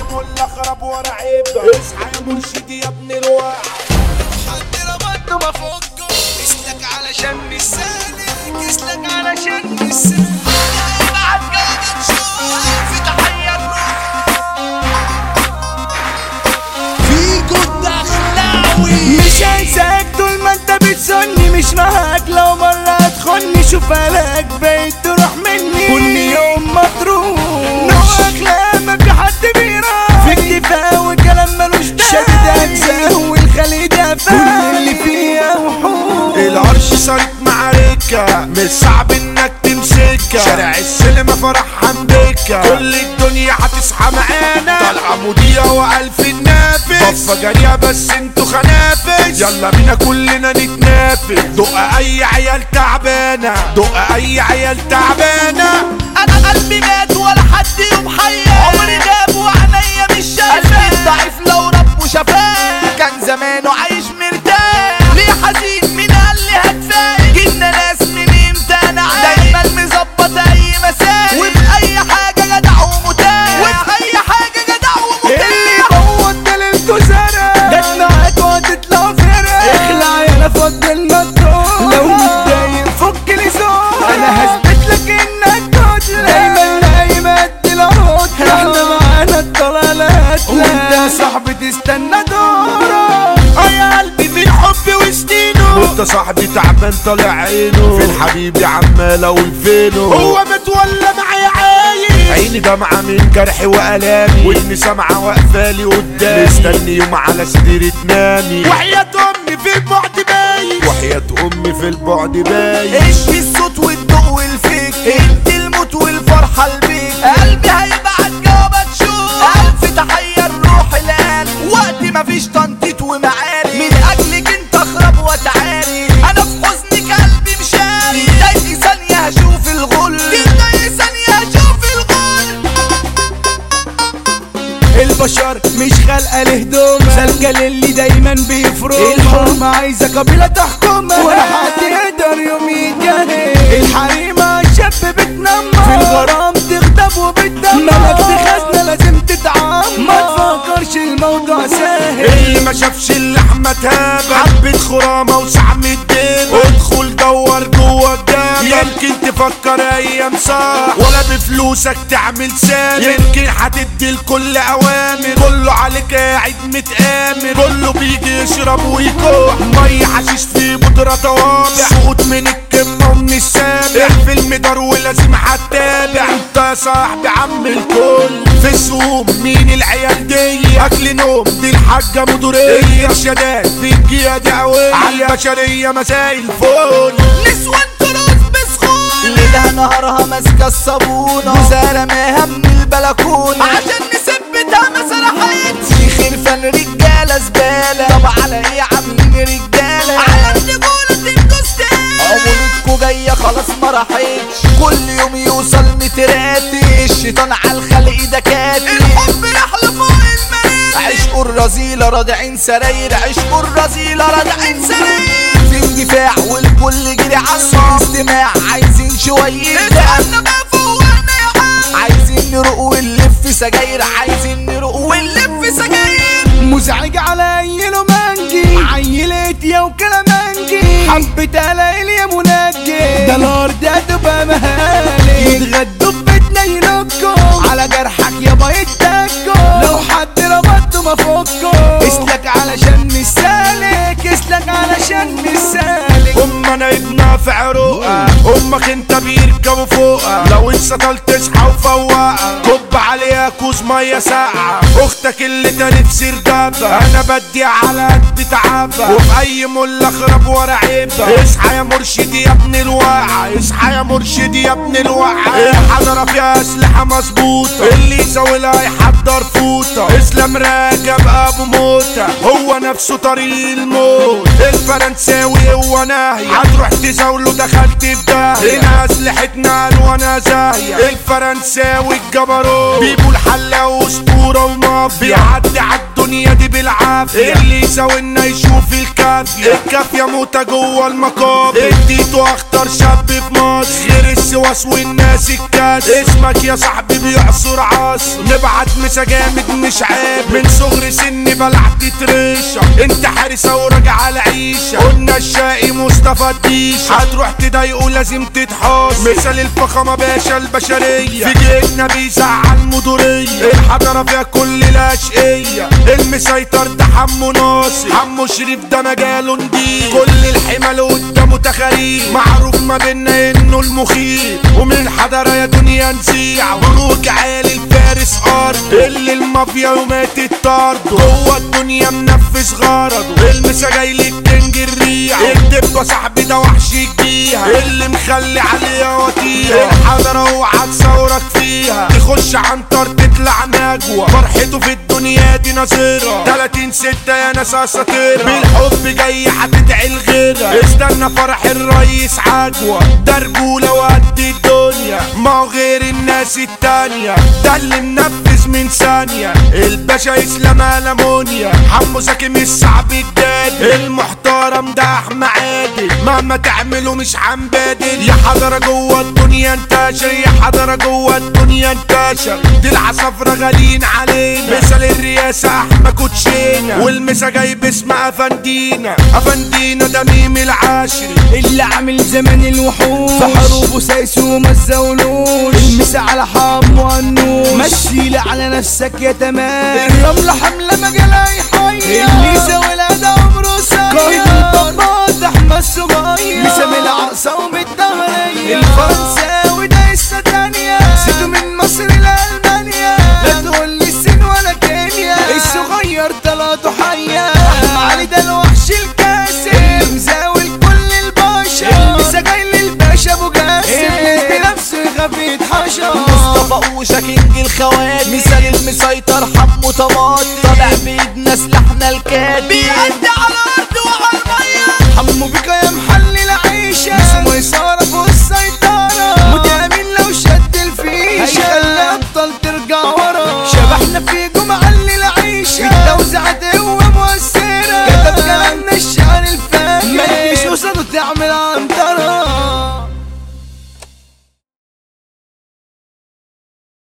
ملا خرب ورا عيب اصحى يا مرشدي يا ابن الوعي حد ربطه بفكه اسلك علشان مش سالك اسلك علشان مش سالك بعد جابت شوق في تحية فيكو الدخلاوي مش هنساك طول ما انت بتسني مش معاك لو مرة تخني شوف لك بقيت تروح مني كل يوم ما تروح نوعك لا ما في حد بيراح في اكتفاء وكلام ملوش داعي شدد اجزاء والخلي دافع كل اللي فيها وحوش العرش صارت معركة مش صعب انك تمسكها شارع السينما فرح حمدكة كل الدنيا هتصحى معانا طالعة مضيئة والف النافس بفة جارية بس انتوا خنافس يلا بينا كلنا نتنافس دق اي عيال تعبانة دق اي عيال تعبانة انا قلبي مات ولا حد يوم حي عمري غاب وعينيا مش شايفه قلبي ضعيف لو ربه شافاه كان زمانه عايش مرتاح ليه حزين مين قال لي هتفاق جبنا ناس من امتى انا عايش دايما مظبط اي مساء وفي اي حاجه جدع ومتاح وفي اي حاجه جدع اللي ومتاح بوط للكسرة جت معاك وهتطلع فرقة اخلع يا فضل النطاط لو متضايق فك لي صوت انا هثبت لك انك كتلة دايما نايم قد العود احنا معانا الطلالات وانت يا صاحبي تستنى دورك اه يا قلبي في الحب وسنينه وانت صاحبي تعبان طالع عينه في الحبيب يا عمالة والفينه هو متولى معايا عايش عيني دمعة من جرحي وألامي ودني سامعة واقفالي قدامي مستني يوم على سريري تنامي وحياة أمي في البعد باين وحياة أمي في البعد باين اشفي الصوت والضوء والفيك انت الموت والفرحة البيك قلبي هيبعت جوابك شوف الف تحية الروح الان وقت مفيش تنطيط ومعاري من اجلك انت اخرب وتعاري انا في حزنك قلبي مشاري دايقي ثانية هشوف الغل دايقي ثانية هشوف الغل البشر مش خلقة لهدوم سالكة للي دايما بيفرق الحرمة عايزة قبيلة تحكمها ولا حد يقدر يوم يتجاهل الحريمة الشاب بتنمر في الغرام تغضب وبتدمر ملك خزنة لازم تتعمر ما تفكرش الموضوع سهل اللي ما شافش اللحمة تابع حبة خرامة وسعم الدين ادخل دور جوه الجامع يمكن تفكر ايام صح ولا بفلوسك تعمل سامر يمكن هتدي الكل اوامر كله عليك قاعد متآمر كله بيجي يشرب ويكوح مية حشيش في بودرة طوابع سقوط من الكمة ومن السابع في المدار ولازم هتتابع انت يا صاحبي عم الكل في السوق مين العيال دي اكل نوم دي الحاجة مدورية ارشادات في القيادة قوية على البشرية مسائل فل نسوان تراث بسخون ليلها نهارها ماسكة الصابونة وزرماها من البلكونة عشان نثبتها ما سرحتش في خرفان رجالة زبالة طب على ايه عاملين رجالة على الرجولة تنكستان عمولتكوا جاية خلاص ما راحتش كل يوم يوصل متراتي الشيطان على الخلق دكاتي الحب رحلة فوق المريخ عشقوا الرذيلة رادعين سراير عشقوا الرذيلة رادعين سراير في اندفاع والكل جري عالصوت استماع عايزين شوية دم بقى فوقنا يا عم عايزين نروق ونلف سجاير عايزين نروق ونلف سجاير مزعج على عيله منجي عيلت يا وكلامنجي حبة قلايل يا منجي ده الارض هتبقى مهالي يتغدوا في بيتنا ينكوا على جرحك يابا يتكوا لو حد ربطه ما فكوا اسلك علشان مش سالك اسلك علشان مش سالك ام انا ابنها في عروقها امك انت بيركبوا فوقها لو انسطلت تصحى وفوقها كب عليها كوز ميه ساقعه اختك اللي تاني في سردابها انا بدي على قد تعبها وفي اي مله اخرب ورا عيبها اصحى يا مرشدي يا ابن الواقع اصحى يا مرشدي يا ابن الواقع الحضره فيها اسلحه مظبوطه اللي يزاولها يحضر فوطه اسلام راجب ابو موته هو نفسه طريق الموت الفرنساوي هو ناهي هتروح تزاوله دخلت في ده هنا اسلحتنا وانا زاهيه الفرنساوي الجبروت بيبو الحلاق اسطوره ومافيا بيعدي عالدنيا الدنيا دي بالعافية اللي يساوينا يشوف الكافية الكافية موتة جوه المقابر اديته اخطر شاب في مصر غير السواس والناس الكاس اسمك يا صاحبي بيعصر عصر نبعت مسا جامد مش عيب من صغر سني بلعت تريشة انت حارسة وراجع على عيشة قلنا الشقي مصطفى الديشة هتروح تضايقه لازم تتحاصر مثال الفخامة باشا البشرية في جيتنا بيزعل مدورية الحضرة فيها كل الاشقية المسيطر ده حمو ناصر حمو شريف ده مجاله نضيف كل الحمل قدامه تخاريف معروف ما بينا انه المخيف ومن الحضرة يا دنيا نزيع بروج عالي الفارس ارض اللي المافيا وماتت طرده جوه الدنيا منفذ غرضه المسا جاي لك كنج الريع الدبة صاحبي ده وحش الجيها اللي مخلي عليها وطيها الحضرة اوعى تصورك فيها تخش عنتر تطلع نجوى فرحته في الدنيا دي ناصرة 30 ستة يا ناس اساطيرة بالحب جاي هتدعي الغيرة استنى فرح الرئيس عجوة ده رجولة وقد الدنيا ما هو غير الناس التانية ده اللي منفذ من ثانية الباشا اسلام المونيا حمو زكي مش صعب الجاد المحترم ده احمد عادل مهما تعمله مش هنبادل يا حضرة جوه الدنيا انتشر يا حضرة جوه الدنيا انتشر دي العصافرة غاليين علينا مثل الرئاسة احمد كوتشينا والمسا جاي باسم افندينا افندينا ده ميم العاشري اللي عامل زمن الوحوش في حروبه سايس وما تزاولوش المسا على حمو النوش مشيلي على نفسك يا تمام الرملة حملة مجالها يحير اللي يساوي لا ده عمره ساير قائد الضباط احمد الصغير مسام العرصة ومتدهرية الفرنساوي ده لسه تانية سيدو من مصر لألمانيا لا تقول لي الصين ولا كينيا الصغير طلعته حية أحمد علي ده الوحش الكاسر مزاول كل البشر المسا جاي للباشا ابو جاسم بنفسه يخاف يتحشر مصطفى اوشا كينج الخوات مثال المسيطر حمو طماط طالع بايدنا سلاحنا الكاتب بيأدي على